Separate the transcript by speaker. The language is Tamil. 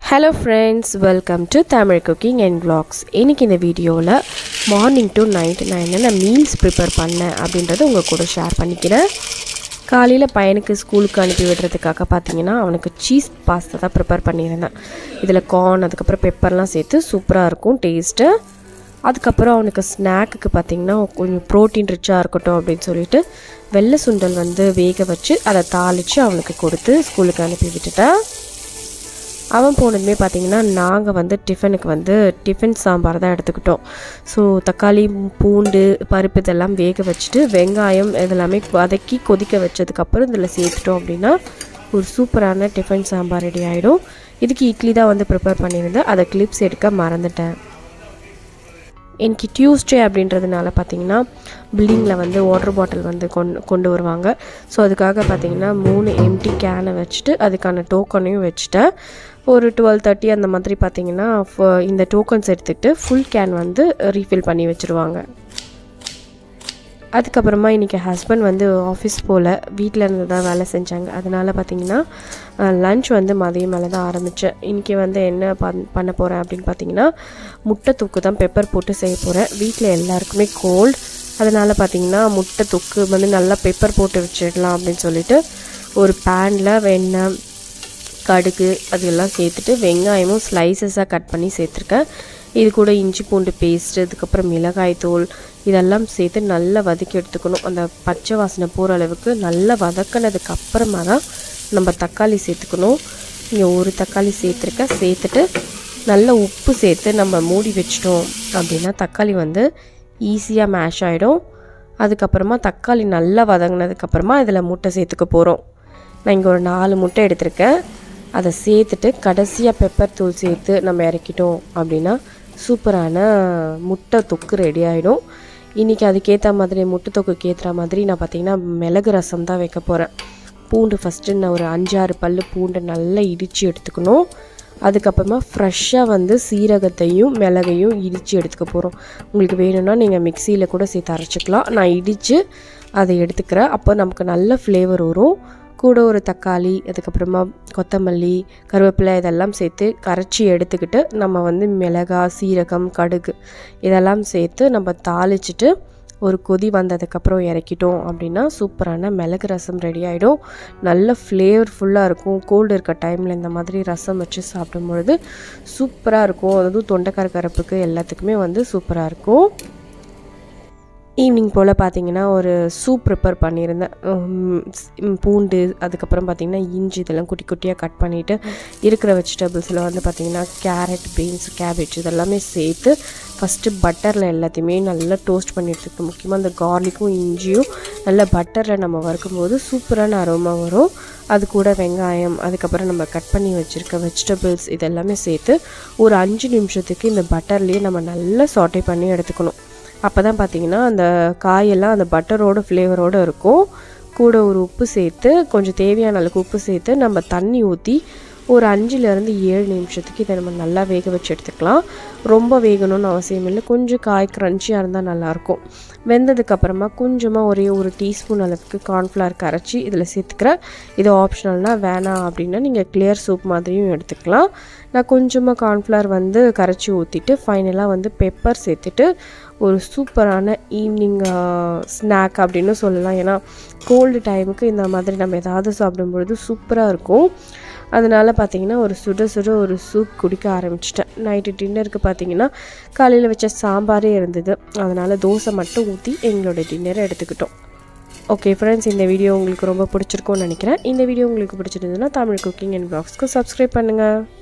Speaker 1: hello friends welcome to Tamil cooking and vlogs இன்றைக்கி இந்த வீடியோவில் மார்னிங் டு நைட் நான் என்னென்ன மீல்ஸ் ப்ரிப்பேர் பண்ணேன் அப்படின்றத உங்கள் கூட ஷேர் பண்ணிக்கிறேன் காலையில் பையனுக்கு ஸ்கூலுக்கு அனுப்பி விடுறதுக்காக பார்த்தீங்கன்னா அவனுக்கு சீஸ் பாஸ்தா தான் ப்ரிப்பேர் பண்ணியிருந்தேன் இதில் கார்ன் அதுக்கப்புறம் பெப்பர்லாம் சேர்த்து சூப்பராக இருக்கும் டேஸ்ட்டு அதுக்கப்புறம் அவனுக்கு ஸ்நாக்குக்கு பார்த்தீங்கன்னா கொஞ்சம் ப்ரோட்டீன் ரிச்சாக இருக்கட்டும் அப்படின்னு சொல்லிட்டு வெள்ளை சுண்டல் வந்து வேக வச்சு அதை தாளித்து அவனுக்கு கொடுத்து ஸ்கூலுக்கு அனுப்பி விட்டுட்டேன் அவன் போனதுமே பார்த்தீங்கன்னா நாங்கள் வந்து டிஃபனுக்கு வந்து டிஃபன் சாம்பார் தான் எடுத்துக்கிட்டோம் ஸோ தக்காளி பூண்டு பருப்பு இதெல்லாம் வேக வச்சுட்டு வெங்காயம் இதெல்லாமே வதக்கி கொதிக்க வச்சதுக்கப்புறம் இதில் சேர்த்துட்டோம் அப்படின்னா ஒரு சூப்பரான டிஃபன் சாம்பார் ரெடி ஆகிடும் இதுக்கு இட்லி தான் வந்து ப்ரிப்பேர் பண்ணியிருந்தேன் அதை கிளிப்ஸ் எடுக்க மறந்துட்டேன் எனக்கு டியூஸ்டே அப்படின்றதுனால பார்த்தீங்கன்னா பில்டிங்கில் வந்து வாட்டர் பாட்டில் வந்து கொண்டு கொண்டு வருவாங்க ஸோ அதுக்காக பார்த்தீங்கன்னா மூணு எம்டி கேனை வச்சுட்டு அதுக்கான டோக்கனையும் வச்சுட்டேன் ஒரு டுவெல் தேர்ட்டி அந்த மாதிரி பார்த்தீங்கன்னா ஃப- இந்த டோக்கன்ஸ் எடுத்துக்கிட்டு ஃபுல் கேன் வந்து ரீஃபில் பண்ணி வச்சுருவாங்க அதுக்கப்புறமா இன்றைக்கி ஹஸ்பண்ட் வந்து ஆஃபீஸ் போல் வீட்டில் இருந்து தான் வேலை செஞ்சாங்க அதனால் பார்த்தீங்கன்னா லஞ்ச் வந்து மதியம் மேலே தான் ஆரம்பித்தேன் இன்றைக்கி வந்து என்ன பண் பண்ண போகிறேன் அப்படின்னு பார்த்தீங்கன்னா முட்டை தொக்கு தான் பெப்பர் போட்டு செய்ய போகிறேன் வீட்டில் எல்லாருக்குமே கோல்ட் அதனால் பார்த்தீங்கன்னா முட்டை தொக்கு வந்து நல்லா பெப்பர் போட்டு வச்சிடலாம் அப்படின்னு சொல்லிட்டு ஒரு பேனில் வெண்ணெய் கடுகு அதெல்லாம் சேர்த்துட்டு வெங்காயமும் ஸ்லைசஸாக கட் பண்ணி சேர்த்துருக்கேன் இது கூட இஞ்சி பூண்டு பேஸ்ட்டு அதுக்கப்புறம் மிளகாய் தூள் இதெல்லாம் சேர்த்து நல்லா வதக்கி எடுத்துக்கணும் அந்த பச்சை வாசனை போகிற அளவுக்கு நல்லா வதக்கினதுக்கு அப்புறமா தான் நம்ம தக்காளி சேர்த்துக்கணும் இங்கே ஒரு தக்காளி சேர்த்துருக்கேன் சேர்த்துட்டு நல்ல உப்பு சேர்த்து நம்ம மூடி வச்சிட்டோம் அப்படின்னா தக்காளி வந்து ஈஸியாக மேஷ் ஆகிடும் அதுக்கப்புறமா தக்காளி நல்லா வதங்கினதுக்கப்புறமா இதில் முட்டை சேர்த்துக்க போகிறோம் நான் இங்கே ஒரு நாலு முட்டை எடுத்திருக்கேன் அதை சேர்த்துட்டு கடைசியாக பெப்பர் தூள் சேர்த்து நம்ம இறக்கிட்டோம் அப்படின்னா சூப்பரான முட்டை தொக்கு ரெடி ஆகிடும் இன்றைக்கி அதுக்கேற்ற மாதிரி முட்டை தொக்குக்கு ஏற்ற மாதிரி நான் பார்த்தீங்கன்னா மிளகு ரசம் தான் வைக்க போகிறேன் பூண்டு ஃபஸ்ட்டு நான் ஒரு அஞ்சாறு பல்லு பூண்டை நல்லா இடித்து எடுத்துக்கணும் அதுக்கப்புறமா ஃப்ரெஷ்ஷாக வந்து சீரகத்தையும் மிளகையும் இடித்து எடுத்துக்க போகிறோம் உங்களுக்கு வேணும்னா நீங்கள் மிக்சியில் கூட சேர்த்து அரைச்சிக்கலாம் நான் இடித்து அதை எடுத்துக்கிறேன் அப்போ நமக்கு நல்ல ஃப்ளேவர் வரும் கூட ஒரு தக்காளி அதுக்கப்புறமா கொத்தமல்லி கருவேப்பிலை இதெல்லாம் சேர்த்து கரைச்சி எடுத்துக்கிட்டு நம்ம வந்து மிளகா சீரகம் கடுகு இதெல்லாம் சேர்த்து நம்ம தாளிச்சிட்டு ஒரு கொதி வந்ததுக்கப்புறம் இறக்கிட்டோம் அப்படின்னா சூப்பரான மிளகு ரசம் ரெடி ஆகிடும் நல்ல ஃப்ளேவர்ஃபுல்லாக இருக்கும் கோல்டு இருக்க டைமில் இந்த மாதிரி ரசம் வச்சு சாப்பிடும் பொழுது சூப்பராக இருக்கும் அதுவும் தொண்டைக்கார கரப்புக்கு எல்லாத்துக்குமே வந்து சூப்பராக இருக்கும் ஈவினிங் போல் பார்த்தீங்கன்னா ஒரு சூப் ப்ரிப்பேர் பண்ணியிருந்தேன் உம், ஸ்- உம், பூண்டு அதுக்கப்புறம் பார்த்தீங்கன்னா இஞ்சி இதெல்லாம் குட்டி குட்டியாக கட் பண்ணிவிட்டு இருக்கிற வெஜிடபிள்ஸில் வந்து பார்த்தீங்கன்னா கேரட் பீன்ஸ் கேபேஜ் இதெல்லாமே சேர்த்து ஃபஸ்ட்டு பட்டரில் எல்லாத்தையுமே நல்லா டோஸ்ட் பண்ணி எடுத்துக்கணும் முக்கியமாக அந்த கார்லிக்கும் இஞ்சியும் நல்லா பட்டரில் நம்ம வறுக்கும்போது சூப்பரான அரோமா வரும் அது கூட வெங்காயம் அதுக்கப்புறம் நம்ம கட் பண்ணி வச்சுருக்க வெஜிடபிள்ஸ் இதெல்லாமே சேர்த்து ஒரு அஞ்சு நிமிஷத்துக்கு இந்த பட்டர்லேயே நம்ம நல்லா சாட்டை பண்ணி எடுத்துக்கணும் அப்போ தான் பார்த்தீங்கன்னா அந்த காயெல்லாம் அந்த பட்டரோட ஃப்ளேவரோடு இருக்கும் கூட ஒரு உப்பு சேர்த்து கொஞ்சம் தேவையான அளவுக்கு உப்பு சேர்த்து நம்ம தண்ணி ஊற்றி ஒரு அஞ்சுலேருந்து ஏழு நிமிஷத்துக்கு இதை நம்ம நல்லா வேக வச்சு எடுத்துக்கலாம் ரொம்ப வேகணும்னு அவசியம் இல்லை கொஞ்சம் காய் க்ரன்ச்சியாக இருந்தால் நல்லாயிருக்கும் வெந்ததுக்கப்புறமா கொஞ்சமாக ஒரே ஒரு டீஸ்பூன் அளவுக்கு கார்ன்ஃப்ளவர் கரைச்சி இதில் சேர்த்துக்கிறேன் இது ஆப்ஷனல்னால் வேணாம் அப்படின்னா நீங்கள் கிளியர் சூப் மாதிரியும் எடுத்துக்கலாம் நான் கொஞ்சமாக கார்ன்ஃப்ளவர் வந்து கரைச்சி ஊற்றிட்டு ஃபைனலாக வந்து பெப்பர் சேர்த்துட்டு ஒரு சூப்பரான ஈவினிங் ஸ்நாக் அப்படின்னு சொல்லலாம் ஏன்னா கோல்டு டைமுக்கு இந்த மாதிரி நம்ம ஏதாவது சாப்பிடும்பொழுது சூப்பராக இருக்கும் அதனால பார்த்தீங்கன்னா ஒரு சுட சுட ஒரு சூப் குடிக்க ஆரம்பிச்சிட்டேன் நைட்டு டின்னருக்கு பார்த்தீங்கன்னா காலையில் வச்ச சாம்பாரே இருந்தது அதனால் தோசை மட்டும் ஊற்றி எங்களோட டின்னரை எடுத்துக்கிட்டோம் ஓகே ஃப்ரெண்ட்ஸ் இந்த வீடியோ உங்களுக்கு ரொம்ப பிடிச்சிருக்கும்னு நினைக்கிறேன் இந்த வீடியோ உங்களுக்கு பிடிச்சிருந்ததுன்னா தமிழ் குக்கிங் அண்ட் ப்ளாக்ஸ்க்கு சப்ஸ்கிரைப் பண்ணுங்கள்